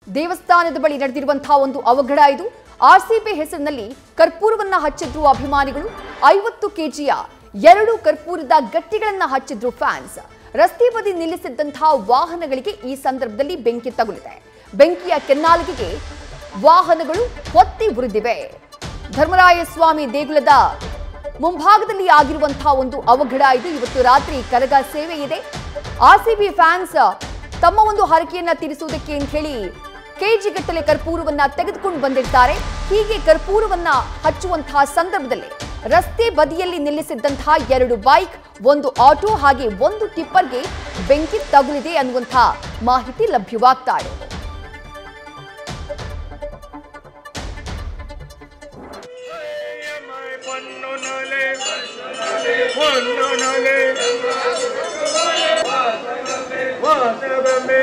ದೇವಸ್ಥಾನದ ಬಳಿ ನಡೆದಿರುವಂತಹ ಒಂದು ಅವಘಡ ಇದು ಆರ್ಸಿಬಿ ಹೆಸರಿನಲ್ಲಿ ಕರ್ಪೂರವನ್ನ ಹಚ್ಚಿದ್ರು ಅಭಿಮಾನಿಗಳು ಐವತ್ತು ಕೆಜಿಯ ಎರಡು ಕರ್ಪೂರದ ಗಟ್ಟಿಗಳನ್ನ ಹಚ್ಚಿದ್ರು ಫ್ಯಾನ್ಸ್ ರಸ್ತೆ ಬದಿ ನಿಲ್ಲಿಸಿದ್ದಂತಹ ವಾಹನಗಳಿಗೆ ಈ ಸಂದರ್ಭದಲ್ಲಿ ಬೆಂಕಿ ತಗುಲಿದೆ ಬೆಂಕಿಯ ಕೆನ್ನಾಲಿಗೆಗೆ ವಾಹನಗಳು ಹೊತ್ತಿ ಉರಿದಿವೆ ಧರ್ಮರಾಯ ಸ್ವಾಮಿ ದೇಗುಲದ ಮುಂಭಾಗದಲ್ಲಿ ಆಗಿರುವಂತಹ ಒಂದು ಅವಘಡ ಇದು ಇವತ್ತು ರಾತ್ರಿ ಕರಗ ಸೇವೆ ಇದೆ ಆರ್ಸಿಬಿ ಫ್ಯಾನ್ಸ್ ತಮ್ಮ ಒಂದು ಹರಕೆಯನ್ನ ತೀರಿಸುವುದಕ್ಕೆ ಅಂತ ಹೇಳಿ ಕೆಜಿ ಗಟ್ಟಲೆ ಕರ್ಪೂರವನ್ನ ತೆಗೆದುಕೊಂಡು ಬಂದಿರ್ತಾರೆ ಹೀಗೆ ಕರ್ಪೂರವನ್ನ ಹಚ್ಚುವಂತಹ ಸಂದರ್ಭದಲ್ಲಿ ರಸ್ತೆ ಬದಿಯಲ್ಲಿ ನಿಲ್ಲಿಸಿದ್ದಂತಹ ಎರಡು ಬೈಕ್ ಒಂದು ಆಟೋ ಹಾಗೆ ಒಂದು ಟಿಪ್ಪರ್ಗೆ ಬೆಂಕಿ ತಗುಲಿದೆ ಅನ್ನುವಂತಹ ಮಾಹಿತಿ ಲಭ್ಯವಾಗ್ತಾ ಇದೆ പൊന്നുനലെ പൊന്നുനലെ വാസവമേ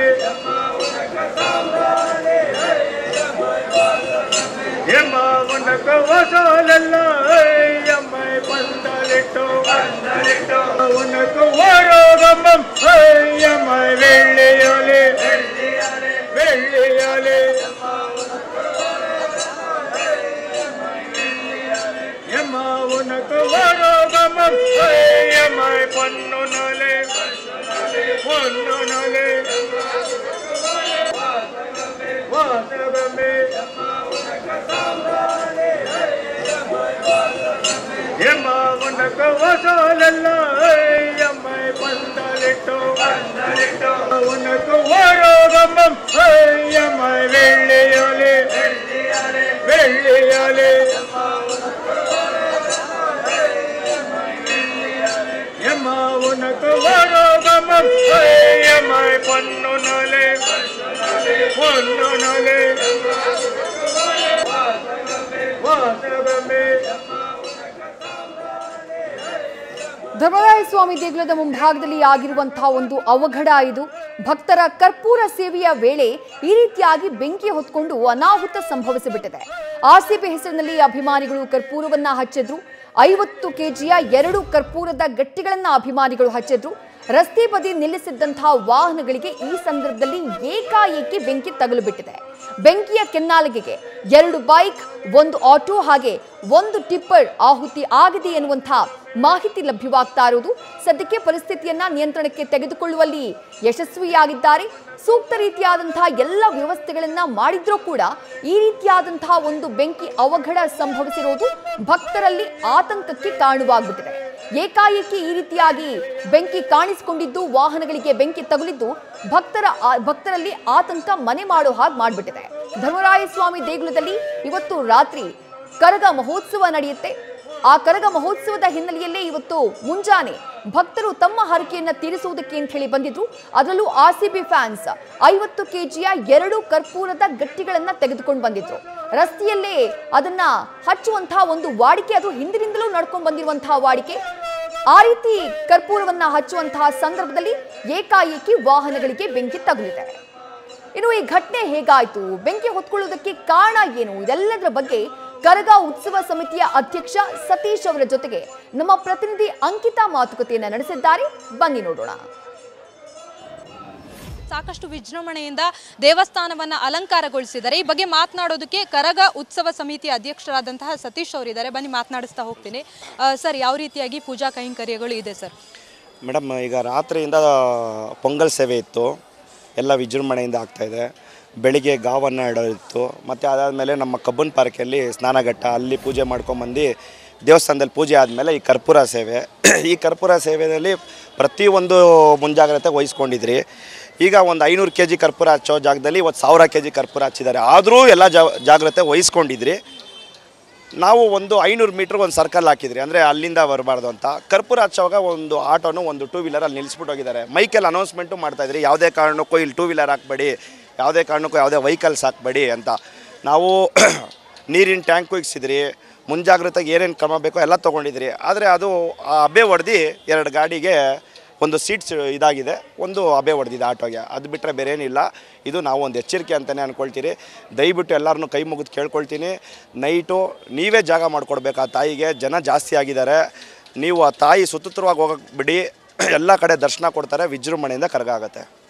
ಯಮ್ಮ ಉನಕ ವಸಲಲ್ಲ ಯಮ್ಮ ಪಂದಲಿಟ್ಟು ಪಂದಲಿಟ್ಟು ಉನಕ ವರೋಗಮ್ಮ ಯಮ್ಮ வெள்ளியாலே வெள்ளியாலே ಯಮ್ಮ ಉನಕ ವರೋಗಮ್ಮ ಯಮ್ಮ ಪೊನ್ನುನಲೆ ಪೊನ್ನುನಲೆ ವಾಸವಮೇ ಯಮ್ಮ ಉನಕ ವಸಲಲ್ಲ ಯಮ್ಮ ಪಂದಲಿಟ್ಟು ಪಂದಲಿಟ್ಟು ಉನಕ ವರೋಗಮ್ಮ ಯಮ್ಮ வெள்ளியாலே வெள்ளியாலே ಯಮ್ಮ ಉನಕ ವರೋಗಮ ಯಮ್ಮ ಪೊನ್ನುನಲೆ ಪೊನ್ನುನಲೆ ವಾಸವಮೇ ಧರ್ಮರಾಯ ಸ್ವಾಮಿ ದೇಗುಲದ ಮುಂಭಾಗದಲ್ಲಿ ಆಗಿರುವಂತಹ ಒಂದು ಅವಘಡ ಇದು ಭಕ್ತರ ಕರ್ಪೂರ ಸೇವೆಯ ವೇಳೆ ಈ ರೀತಿಯಾಗಿ ಬೆಂಕಿ ಹೊತ್ಕೊಂಡು ಅನಾಹುತ ಸಂಭವಿಸಿಬಿಟ್ಟಿದೆ ಆರ್ಸಿಬಿ ಹೆಸರಿನಲ್ಲಿ ಅಭಿಮಾನಿಗಳು ಕರ್ಪೂರವನ್ನ ಹಚ್ಚಿದ್ರು ಐವತ್ತು ಕೆಜಿಯ ಎರಡು ಕರ್ಪೂರದ ಗಟ್ಟಿಗಳನ್ನ ಅಭಿಮಾನಿಗಳು ಹಚ್ಚಿದ್ರು ರಸ್ತೆ ಬದಿ ನಿಲ್ಲಿಸಿದ್ದಂತಹ ವಾಹನಗಳಿಗೆ ಈ ಸಂದರ್ಭದಲ್ಲಿ ಏಕಾಏಕಿ ಬೆಂಕಿ ತಗುಲು ಬಿಟ್ಟಿದೆ ಬೆಂಕಿಯ ಕೆನ್ನಾಲಿಗೆಗೆ ಎರಡು ಬೈಕ್ ಒಂದು ಆಟೋ ಹಾಗೆ ಒಂದು ಟಿಪ್ಪರ್ ಆಹುತಿ ಆಗಿದೆ ಎನ್ನುವಂತಹ ಮಾಹಿತಿ ಲಭ್ಯವಾಗ್ತಾ ಇರುವುದು ಸದ್ಯಕ್ಕೆ ಪರಿಸ್ಥಿತಿಯನ್ನ ನಿಯಂತ್ರಣಕ್ಕೆ ತೆಗೆದುಕೊಳ್ಳುವಲ್ಲಿ ಯಶಸ್ವಿಯಾಗಿದ್ದಾರೆ ಸೂಕ್ತ ರೀತಿಯಾದಂತಹ ಎಲ್ಲ ವ್ಯವಸ್ಥೆಗಳನ್ನ ಮಾಡಿದ್ರೂ ಕೂಡ ಈ ರೀತಿಯಾದಂತಹ ಒಂದು ಬೆಂಕಿ ಅವಘಡ ಸಂಭವಿಸಿರುವುದು ಭಕ್ತರಲ್ಲಿ ಆತಂಕಕ್ಕೆ ಕಾರಣವಾಗ್ಬಿಟ್ಟಿದೆ ಏಕಾಏಕಿ ಈ ರೀತಿಯಾಗಿ ಬೆಂಕಿ ಕಾಣಿಸಿಕೊಂಡಿದ್ದು ವಾಹನಗಳಿಗೆ ಬೆಂಕಿ ತಗುಲಿದ್ದು ಭಕ್ತರ ಆ- ಭಕ್ತರಲ್ಲಿ ಆತಂಕ ಮನೆ ಮಾಡೋ ಹಾಗೆ ಮಾಡಿಬಿಟ್ಟಿದೆ ಧರ್ಮರಾಯ ಸ್ವಾಮಿ ದೇಗುಲದಲ್ಲಿ ಇವತ್ತು ರಾತ್ರಿ ಕರಗ ಮಹೋತ್ಸವ ನಡೆಯುತ್ತೆ ಆ ಕರಗ ಮಹೋತ್ಸವದ ಹಿನ್ನೆಲೆಯಲ್ಲೇ ಇವತ್ತು ಮುಂಜಾನೆ ಭಕ್ತರು ತಮ್ಮ ಹರಕೆಯನ್ನ ತೀರಿಸುವುದಕ್ಕೆ ಅಂತ ಹೇಳಿ ಬಂದಿದ್ರು ಅದರಲ್ಲೂ ಆರ್ ಸಿ ಬಿ ಫ್ಯಾನ್ಸ್ ಐವತ್ತು ಕೆಜಿಯ ಎರಡು ಕರ್ಪೂರದ ಗಟ್ಟಿಗಳನ್ನ ತೆಗೆದುಕೊಂಡು ಬಂದಿದ್ರು ರಸ್ತೆಯಲ್ಲೇ ಅದನ್ನ ಹಚ್ಚುವಂತಹ ಒಂದು ವಾಡಿಕೆ ಅದು ಹಿಂದಿನಿಂದಲೂ ನಡ್ಕೊಂಡು ಬಂದಿರುವಂತಹ ವಾಡಿಕೆ ಆ ರೀತಿ ಕರ್ಪೂರವನ್ನ ಹಚ್ಚುವಂತಹ ಸಂದರ್ಭದಲ್ಲಿ ಏಕಾಏಕಿ ವಾಹನಗಳಿಗೆ ಬೆಂಕಿ ತಗುಲಿದೆ ಇನ್ನು ಈ ಘಟನೆ ಹೇಗಾಯ್ತು ಬೆಂಕಿ ಹೊತ್ಕೊಳ್ಳೋದಕ್ಕೆ ಕಾರಣ ಏನು ಇದೆಲ್ಲದರ ಬಗ್ಗೆ ಕರಗ ಉತ್ಸವ ಸಮಿತಿಯ ಅಧ್ಯಕ್ಷ ಸತೀಶ್ ಅವರ ಜೊತೆಗೆ ನಮ್ಮ ಪ್ರತಿನಿಧಿ ಅಂಕಿತಾ ಮಾತುಕತೆಯನ್ನ ನಡೆಸಿದ್ದಾರೆ ಬನ್ನಿ ನೋಡೋಣ ಸಾಕಷ್ಟು ವಿಜೃಂಭಣೆಯಿಂದ ದೇವಸ್ಥಾನವನ್ನ ಅಲಂಕಾರಗೊಳಿಸಿದ್ದಾರೆ ಈ ಬಗ್ಗೆ ಮಾತನಾಡೋದಕ್ಕೆ ಕರಗ ಉತ್ಸವ ಸಮಿತಿ ಅಧ್ಯಕ್ಷರಾದಂತಹ ಸತೀಶ್ ಅವರಿದ್ದಾರೆ ಬನ್ನಿ ಮಾತನಾಡಿಸ್ತಾ ಹೋಗ್ತೀನಿ ಆ, ಸರ್ ಯಾವ ರೀತಿಯಾಗಿ ಪೂಜಾ ಕೈಂಕರ್ಯಗಳು ಇದೆ ಸರ್ ಮೇಡಮ್ ಈಗ ರಾತ್ರಿಯಿಂದ ಪೊಂಗಲ್ ಸೇವೆ ಇತ್ತು ಎಲ್ಲ ವಿಜೃಂಭಣೆಯಿಂದ ಆಗ್ತಾಯಿದೆ ಬೆಳಿಗ್ಗೆ ಗಾವನ್ನು ಇಡೋದಿತ್ತು ಮತ್ತು ಅದಾದಮೇಲೆ ನಮ್ಮ ಕಬ್ಬನ್ ಪಾರ್ಕಲ್ಲಿ ಸ್ನಾನಘಟ್ಟ ಅಲ್ಲಿ ಪೂಜೆ ಮಾಡ್ಕೊಂಬಂದು ದೇವಸ್ಥಾನದಲ್ಲಿ ಪೂಜೆ ಆದಮೇಲೆ ಈ ಕರ್ಪೂರ ಸೇವೆ ಈ ಕರ್ಪೂರ ಸೇವೆಯಲ್ಲಿ ಪ್ರತಿಯೊಂದು ಮುಂಜಾಗ್ರತೆ ವಹಿಸ್ಕೊಂಡಿದ್ರಿ ಈಗ ಒಂದು ಐನೂರು ಕೆ ಜಿ ಕರ್ಪೂರ ಹಚ್ಚೋ ಜಾಗದಲ್ಲಿ ಇವತ್ತು ಸಾವಿರ ಕೆ ಜಿ ಕರ್ಪೂರ ಹಚ್ಚಿದ್ದಾರೆ ಆದರೂ ಎಲ್ಲ ಜಾಗ್ರತೆ ವಹಿಸ್ಕೊಂಡಿದ್ರಿ ನಾವು ಒಂದು ಐನೂರು ಮೀಟ್ರ್ ಒಂದು ಸರ್ಕಲ್ ಹಾಕಿದ್ರಿ ಅಂದರೆ ಅಲ್ಲಿಂದ ಬರಬಾರ್ದು ಅಂತ ಕರ್ಪೂರ ಹಚ್ಚೋವಾಗ ಒಂದು ಆಟೋನು ಒಂದು ಟೂ ವೀಲರ್ ಅಲ್ಲಿ ನಿಲ್ಲಿಸ್ಬಿಟ್ಟು ಹೋಗಿದ್ದಾರೆ ಮೈಕಲ್ಲಿ ಅನೌನ್ಸ್ಮೆಂಟು ಮಾಡ್ತಾಯಿದ್ರಿ ಯಾವುದೇ ಕಾರಣಕ್ಕೂ ಇಲ್ಲಿ ಟೂ ವೀಲರ್ ಹಾಕ್ಬೇಡಿ ಯಾವುದೇ ಕಾರಣಕ್ಕೂ ಯಾವುದೇ ವೆಹಿಕಲ್ಸ್ ಹಾಕ್ಬೇಡಿ ಅಂತ ನಾವು ನೀರಿನ ಟ್ಯಾಂಕು ಇಕ್ಸಿದ್ರಿ ಮುಂಜಾಗ್ರತೆಗೆ ಏನೇನು ಕ್ರಮ ಬೇಕೋ ಎಲ್ಲ ತೊಗೊಂಡಿದ್ರಿ ಆದರೆ ಅದು ಆ ಅಬ್ಬೆ ಹೊಡೆದು ಎರಡು ಗಾಡಿಗೆ ಒಂದು ಸೀಟ್ಸ್ ಇದಾಗಿದೆ ಒಂದು ಅಬೆ ಹೊಡೆದಿದೆ ಆಟೋಗೆ ಅದು ಬಿಟ್ಟರೆ ಬೇರೆ ಏನಿಲ್ಲ ಇದು ನಾವು ಒಂದು ಎಚ್ಚರಿಕೆ ಅಂತಲೇ ಅಂದ್ಕೊಳ್ತೀರಿ ದಯವಿಟ್ಟು ಎಲ್ಲರನ್ನೂ ಕೈ ಮುಗಿದು ಕೇಳ್ಕೊಳ್ತೀನಿ ನೈಟು ನೀವೇ ಜಾಗ ಮಾಡಿಕೊಡ್ಬೇಕು ಆ ತಾಯಿಗೆ ಜನ ಜಾಸ್ತಿ ಆಗಿದ್ದಾರೆ ನೀವು ಆ ತಾಯಿ ಸುತ್ತುತ್ತರವಾಗಿ ಹೋಗಕ್ಕೆ ಬಿಡಿ ಎಲ್ಲ ಕಡೆ ದರ್ಶನ ಕೊಡ್ತಾರೆ ವಿಜೃಂಭಣೆಯಿಂದ ಕರಗ ಆಗುತ್ತೆ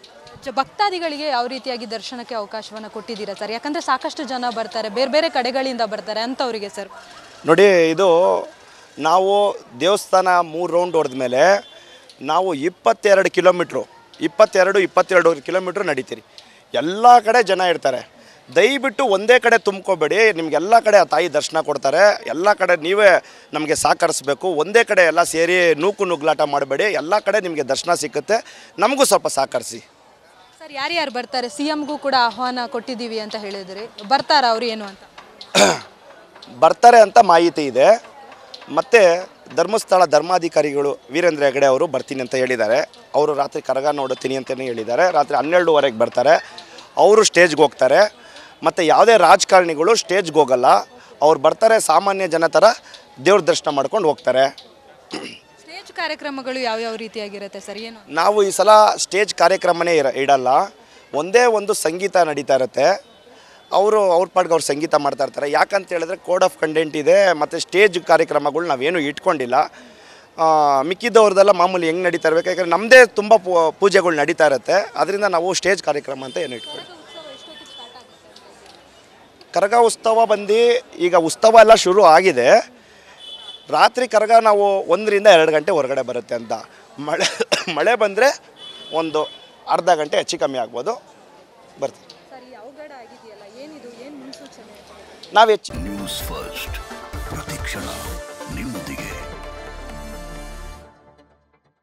ಜ- ಭಕ್ತಾದಿಗಳಿಗೆ ಯಾವ ರೀತಿಯಾಗಿ ದರ್ಶನಕ್ಕೆ ಅವಕಾಶವನ್ನು ಕೊಟ್ಟಿದ್ದೀರಾ ಸರ್ ಯಾಕಂದ್ರೆ ಸಾಕಷ್ಟು ಜನ ಬರ್ತಾರೆ ಬೇರೆ ಬೇರೆ ಕಡೆಗಳಿಂದ ಬರ್ತಾರೆ ಅಂಥವರಿಗೆ ಸರ್ ನೋಡಿ ಇದು ನಾವು ದೇವಸ್ಥಾನ ಮೂರು ರೌಂಡ್ ಹೊಡೆದ್ಮೇಲೆ ನಾವು ಇಪ್ಪತ್ತೆರಡು ಕಿಲೋಮೀಟ್ರು ಇಪ್ಪತ್ತೆರಡು ಇಪ್ಪತ್ತೆರಡು ಕಿಲೋಮೀಟ್ರ್ ನಡೀತೀರಿ ಎಲ್ಲ ಕಡೆ ಜನ ಇರ್ತಾರೆ ದಯವಿಟ್ಟು ಒಂದೇ ಕಡೆ ತುಂಬ್ಕೋಬೇಡಿ ನಿಮಗೆಲ್ಲ ಕಡೆ ಆ ತಾಯಿ ದರ್ಶನ ಕೊಡ್ತಾರೆ ಎಲ್ಲ ಕಡೆ ನೀವೇ ನಮಗೆ ಸಹಕರಿಸ್ಬೇಕು ಒಂದೇ ಕಡೆ ಎಲ್ಲ ಸೇರಿ ನೂಕು ನುಗ್ಲಾಟ ಮಾಡಬೇಡಿ ಎಲ್ಲ ಕಡೆ ನಿಮಗೆ ದರ್ಶನ ಸಿಕ್ಕುತ್ತೆ ನಮಗೂ ಸ್ವಲ್ಪ ಸಹಕರಿಸಿ ಸರ್ ಯಾರ್ಯಾರು ಬರ್ತಾರೆ ಸಿ ಎಮ್ಗೂ ಕೂಡ ಆಹ್ವಾನ ಕೊಟ್ಟಿದ್ದೀವಿ ಅಂತ ಹೇಳಿದ್ರಿ ಬರ್ತಾರಾ ಅವ್ರು ಏನು ಅಂತ ಬರ್ತಾರೆ ಅಂತ ಮಾಹಿತಿ ಇದೆ ಮತ್ತು ಧರ್ಮಸ್ಥಳ ಧರ್ಮಾಧಿಕಾರಿಗಳು ವೀರೇಂದ್ರ ಹೆಗಡೆ ಅವರು ಬರ್ತೀನಿ ಅಂತ ಹೇಳಿದ್ದಾರೆ ಅವರು ರಾತ್ರಿ ಕರಗ ನೋಡುತ್ತೀನಿ ಅಂತಲೇ ಹೇಳಿದ್ದಾರೆ ರಾತ್ರಿ ಹನ್ನೆರಡುವರೆಗೆ ಬರ್ತಾರೆ ಅವರು ಸ್ಟೇಜ್ಗೆ ಹೋಗ್ತಾರೆ ಮತ್ತು ಯಾವುದೇ ರಾಜಕಾರಣಿಗಳು ಸ್ಟೇಜ್ಗೆ ಹೋಗಲ್ಲ ಅವ್ರು ಬರ್ತಾರೆ ಸಾಮಾನ್ಯ ಜನ ಥರ ದೇವ್ರ ದರ್ಶನ ಮಾಡ್ಕೊಂಡು ಹೋಗ್ತಾರೆ ಸ್ಟೇಜ್ ಕಾರ್ಯಕ್ರಮಗಳು ಯಾವ್ಯಾವ ರೀತಿಯಾಗಿರುತ್ತೆ ಸರ್ ಏನು ನಾವು ಈ ಸಲ ಸ್ಟೇಜ್ ಕಾರ್ಯಕ್ರಮನೇ ಇರ ಇಡಲ್ಲ ಒಂದೇ ಒಂದು ಸಂಗೀತ ನಡೀತಾ ಇರುತ್ತೆ ಅವರು ಅವ್ರ ಪಾಡ್ಗೆ ಅವ್ರು ಸಂಗೀತ ಮಾಡ್ತಾ ಇರ್ತಾರೆ ಯಾಕಂತ ಹೇಳಿದ್ರೆ ಕೋಡ್ ಆಫ್ ಕಂಟೆಂಟ್ ಇದೆ ಮತ್ತು ಸ್ಟೇಜ್ ಕಾರ್ಯಕ್ರಮಗಳು ನಾವೇನು ಇಟ್ಕೊಂಡಿಲ್ಲ ಆ, ಮಿಕ್ಕಿದ್ದವ್ರದ್ದೆಲ್ಲ ಮಾಮೂಲಿ ಹೆಂಗೆ ನಡೀತಾ ಇರಬೇಕು ಯಾಕಂದರೆ ನಮ್ಮದೇ ತುಂಬ ಪೂ- ಪೂಜೆಗಳು ನಡೀತಾ ಇರುತ್ತೆ ಅದರಿಂದ ನಾವು ಸ್ಟೇಜ್ ಕಾರ್ಯಕ್ರಮ ಅಂತ ಏನು ಇಟ್ಕೊಳ್ಳಿ ಕರಗ ಉತ್ಸವ ಬಂದು ಈಗ ಉತ್ಸವ ಎಲ್ಲ ಶುರು ಆಗಿದೆ ರಾತ್ರಿ ಕರಗ ನಾವು ಒಂದರಿಂದ ಎರಡು ಗಂಟೆ ಹೊರಗಡೆ ಬರುತ್ತೆ ಅಂತ ಮಳೆ ಮಳೆ ಬಂದರೆ ಒಂದು ಅರ್ಧ ಗಂಟೆ ಹೆಚ್ಚು ಕಮ್ಮಿ ಆಗ್ಬೋದು ಬರ್ತೀವಿ ಸರ್ ಈ ಅವಘಡ ಆಗಿದೆಯಲ್ಲ ಏನಿದು ಏನು ಮುನ್ಸೂಚನೆ ನಾವು ಹೆಚ್ಚು ನ್ಯೂಸ್ ಫಸ್ಟ್ ಪ್ರತಿಕ್ಷಣ ನಿಮ್ಮೊಂದಿಗೆ